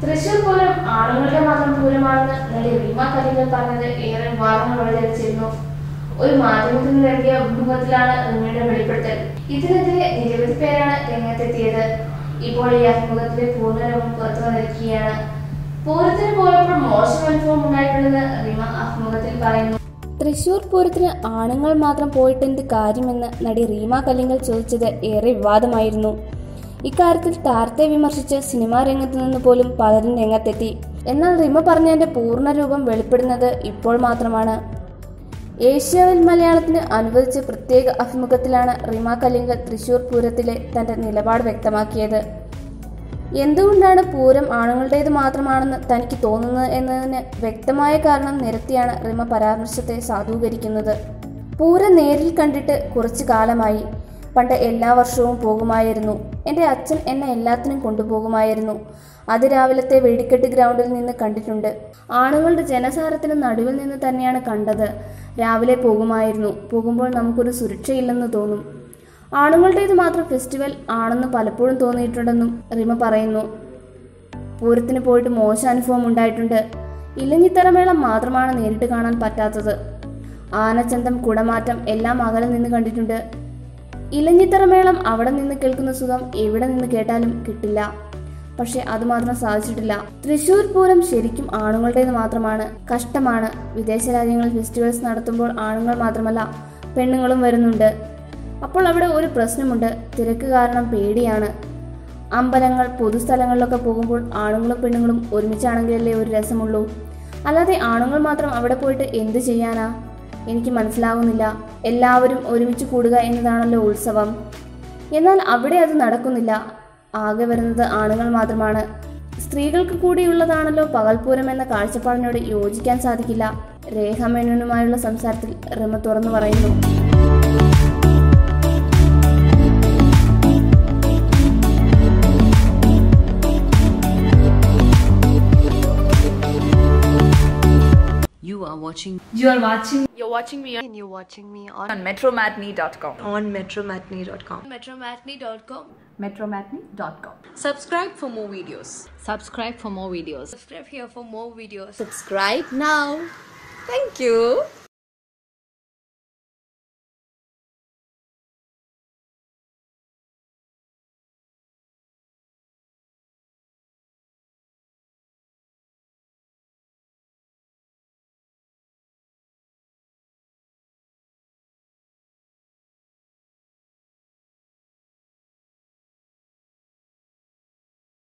തൃശൂർ പൂരം ആണുങ്ങളുടെ മാത്രം പൂരമാണെന്ന് നടി റീമ കരികൾ പറഞ്ഞത് ഏറെ വിവാദങ്ങൾ വഴിതെളിച്ചിരുന്നു ഒരു മാധ്യമത്തിന് നൽകിയ അഭിമുഖത്തിലാണ് റീമയുടെ വെളിപ്പെടുത്തൽ ഇതിനെതിരെ നിരവധി പേരാണ് രംഗത്തെത്തിയത് ഇപ്പോൾ ഈ അഭിമുഖത്തിന്റെ പൂർണ്ണരൂപം പുറത്തു വന്നിരിക്കുകയാണ് പൂരത്തിന് പോയപ്പോൾ മോശം അനുഭവം ഉണ്ടായിട്ടുണ്ടെന്ന് റീമ അഭിമുഖത്തിൽ പറയുന്നു തൃശൂർ പൂരത്തിന് ആണുങ്ങൾ മാത്രം പോയിട്ടെന്ത് കാര്യമെന്ന് നടി റീമ കല്ലിങ്കൽ ചോദിച്ചത് ഏറെ വിവാദമായിരുന്നു ഇക്കാര്യത്തിൽ താരത്തെ വിമർശിച്ച് സിനിമാ രംഗത്തു നിന്ന് പോലും പലരും രംഗത്തെത്തി എന്നാൽ റിമ പറഞ്ഞതിന്റെ പൂർണ്ണരൂപം വെളിപ്പെടുന്നത് ഇപ്പോൾ മാത്രമാണ് ഏഷ്യാവിൽ മലയാളത്തിന് അനുവദിച്ച പ്രത്യേക അഭിമുഖത്തിലാണ് റിമ കല്ലിങ്കൽ തൃശൂർ പൂരത്തിലെ തന്റെ നിലപാട് വ്യക്തമാക്കിയത് എന്തുകൊണ്ടാണ് പൂരം ആണുങ്ങളുടേത് മാത്രമാണെന്ന് തനിക്ക് തോന്നുന്നത് എന്നതിന് വ്യക്തമായ കാരണം നിരത്തിയാണ് റിമ പരാമർശത്തെ സാധൂകരിക്കുന്നത് പൂരം നേരിൽ കണ്ടിട്ട് കുറച്ചു കാലമായി പണ്ട് എല്ലാ വർഷവും പോകുമായിരുന്നു എൻ്റെ അച്ഛൻ എന്നെ എല്ലാത്തിനും കൊണ്ടുപോകുമായിരുന്നു അതിരാവിലത്തെ വെടിക്കെട്ട് ഗ്രൗണ്ടിൽ നിന്ന് കണ്ടിട്ടുണ്ട് ആണുങ്ങളുടെ ജനസാരത്തിന് നടുവിൽ നിന്ന് തന്നെയാണ് കണ്ടത് രാവിലെ പോകുമായിരുന്നു പോകുമ്പോൾ നമുക്കൊരു സുരക്ഷയില്ലെന്ന് തോന്നും ആണുങ്ങളുടേത് മാത്രം ഫെസ്റ്റിവൽ ആണെന്ന് പലപ്പോഴും തോന്നിയിട്ടുണ്ടെന്നും റിമ പറയുന്നു പൂരത്തിന് പോയിട്ട് മോശം അനുഭവം ഉണ്ടായിട്ടുണ്ട് ഇലഞ്ഞിത്തറമേളം മാത്രമാണ് നേരിട്ട് കാണാൻ പറ്റാത്തത് ആനച്ചന്തം കുടമാറ്റം എല്ലാം അകലെ നിന്ന് കണ്ടിട്ടുണ്ട് ഇലഞ്ഞിത്തറമേളം അവിടെ നിന്ന് കേൾക്കുന്ന സുഖം എവിടെ നിന്ന് കേട്ടാലും കിട്ടില്ല പക്ഷെ അതുമാത്രം സാധിച്ചിട്ടില്ല തൃശൂർ പൂരം ശരിക്കും ആണുങ്ങളുടേത് മാത്രമാണ് കഷ്ടമാണ് വിദേശ രാജ്യങ്ങളിൽ ഫെസ്റ്റിവൽസ് നടത്തുമ്പോൾ ആണുങ്ങൾ മാത്രമല്ല പെണ്ണുങ്ങളും വരുന്നുണ്ട് അപ്പോൾ അവിടെ ഒരു പ്രശ്നമുണ്ട് തിരക്ക് കാരണം പേടിയാണ് അമ്പലങ്ങൾ പൊതുസ്ഥലങ്ങളിലൊക്കെ പോകുമ്പോൾ ആണുങ്ങളും പെണ്ണുങ്ങളും ഒരുമിച്ചാണെങ്കിലല്ലേ ഒരു രസമുള്ളൂ അല്ലാതെ ആണുങ്ങൾ മാത്രം അവിടെ പോയിട്ട് എന്ത് ചെയ്യാനാ എനിക്ക് മനസ്സിലാവുന്നില്ല എല്ലാവരും ഒരുമിച്ച് കൂടുക എന്നതാണല്ലോ ഉത്സവം എന്നാൽ അവിടെ അത് നടക്കുന്നില്ല ആകെ വരുന്നത് ആണുങ്ങൾ മാത്രമാണ് സ്ത്രീകൾക്ക് കൂടിയുള്ളതാണല്ലോ പകൽപൂരം എന്ന കാഴ്ചപ്പാടിനോട് യോജിക്കാൻ സാധിക്കില്ല രേഖ മേനോനുമായുള്ള സംസാരത്തിൽ റിമ തുറന്നു പറയുന്നു You are watching You are watching You're watching me and you're watching me on, on metromatney.com. on metromatney.com. metromatney.com Metromatney.com. Subscribe for more videos. subscribe for more videos. Subscribe here for more videos. subscribe now. Thank you.